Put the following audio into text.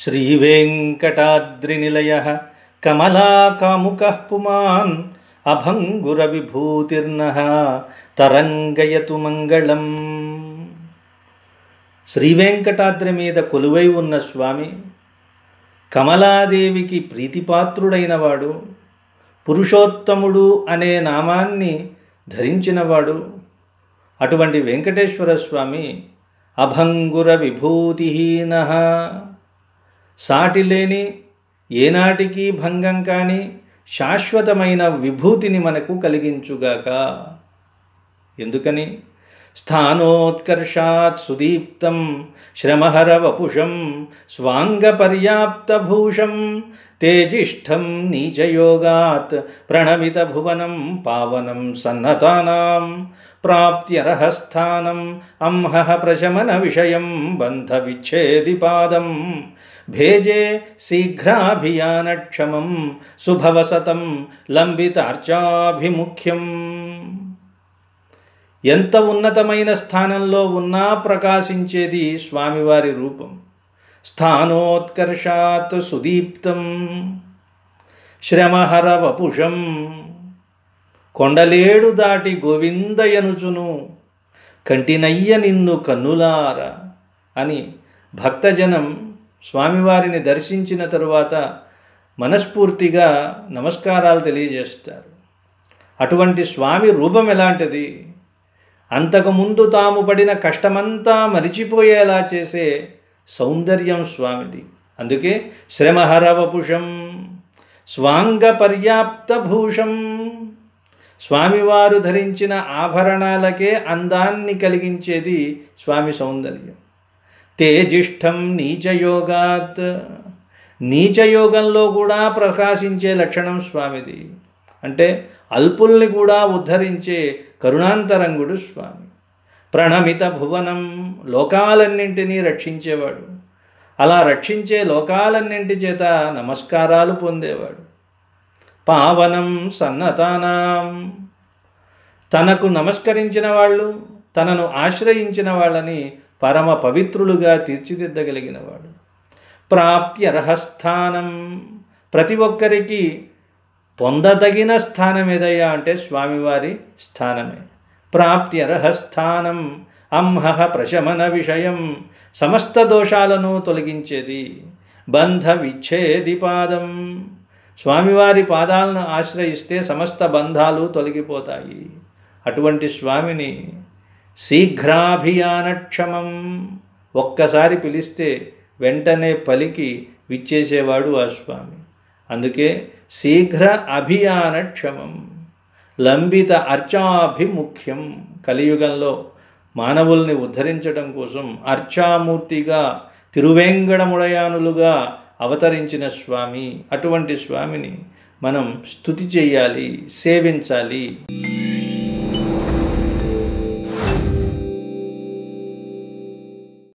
శ్రీవేంకటాద్రినిలయ కమలాకాముక పుమాన్ అభంగురవిభూతిర్న తరంగయతు మంగళం శ్రీవేంకటాద్రి మీద కొలువై ఉన్న స్వామి కమలాదేవికి ప్రీతిపాత్రుడైనవాడు పురుషోత్తముడు అనే నామాన్ని ధరించినవాడు అటువంటి వెంకటేశ్వర స్వామి అభంగుర విభూతిహీన సాటిలేని ఏనాటికి భంగం కాని శాశ్వతమైన విభూతిని మనకు కలిగించుగాక ఎందుకని స్థానోత్కర్షాత్ సుదీప్తం శ్రమహర వపుషం స్వాంగపర్యాప్తభూషం తేజిష్టం నీచయోగాత్ ప్రణమిత భువనం పావనం సన్నతానాం ప్రాప్త్యర్హస్థానం అంహః ప్రశమన విషయం బంధ విచ్ఛేదిపాదం భేజే శీఘ్రాభియానక్షమం శుభవసతం లంబితార్చాభిముఖ్యం ఎంత ఉన్నతమైన స్థానంలో ఉన్నా ప్రకాశించేది స్వామివారి రూపం స్థానోత్కర్షాత్ సుదీప్తం శ్రమహర వపుషం కొండలేడు దాటి గోవిందయనుచును కంటినయ్య నిన్ను కన్నులార అని భక్తజనం స్వామివారిని దర్శించిన తరువాత మనస్ఫూర్తిగా నమస్కారాలు తెలియజేస్తారు అటువంటి స్వామి రూపం ఎలాంటిది అంతకుముందు తాము పడిన కష్టమంతా మరిచిపోయేలా చేసే సౌందర్యం స్వామిది అందుకే శ్రమహర వపుషం స్వాంగ పర్యాప్త భూషం స్వామివారు ధరించిన ఆభరణాలకే అందాన్ని కలిగించేది స్వామి సౌందర్యం తేజిష్టం నీచయోగాత్ నీచయోగంలో కూడా ప్రకాశించే లక్షణం స్వామిది అంటే అల్పుల్ని కూడా ఉద్ధరించే కరుణాంతరంగుడు స్వామి ప్రణమిత భువనం లోకాలన్నింటినీ రక్షించేవాడు అలా రక్షించే లోకాలన్నింటి చేత నమస్కారాలు పొందేవాడు పావనం సన్నతానాం తనకు నమస్కరించిన వాళ్ళు తనను ఆశ్రయించిన వాళ్ళని పరమ పవిత్రులుగా తీర్చిదిద్దగలిగినవాడు ప్రాప్త్యర్హస్థానం ప్రతి ఒక్కరికి పొందదగిన స్థానం ఏదయ్యా అంటే స్వామివారి స్థానమే ప్రాప్త్యర్హస్థానం అంహః ప్రశమన విషయం సమస్త దోషాలను తొలగించేది బంధ విచ్ఛేది పాదం స్వామివారి పాదాలను ఆశ్రయిస్తే సమస్త బంధాలు తొలగిపోతాయి అటువంటి స్వామిని శీఘ్రాభియానక్షమం ఒక్కసారి పిలిస్తే వెంటనే పలికి విచ్చేసేవాడు ఆ స్వామి అందుకే శీఘ్ర అభియాన క్షమం లంబిత అర్చాభిముఖ్యం కలియుగంలో మానవుల్ని ఉద్ధరించడం కోసం అర్చామూర్తిగా తిరువేంగడముడయానులుగా అవతరించిన స్వామి అటువంటి స్వామిని మనం స్తుతి చేయాలి సేవించాలి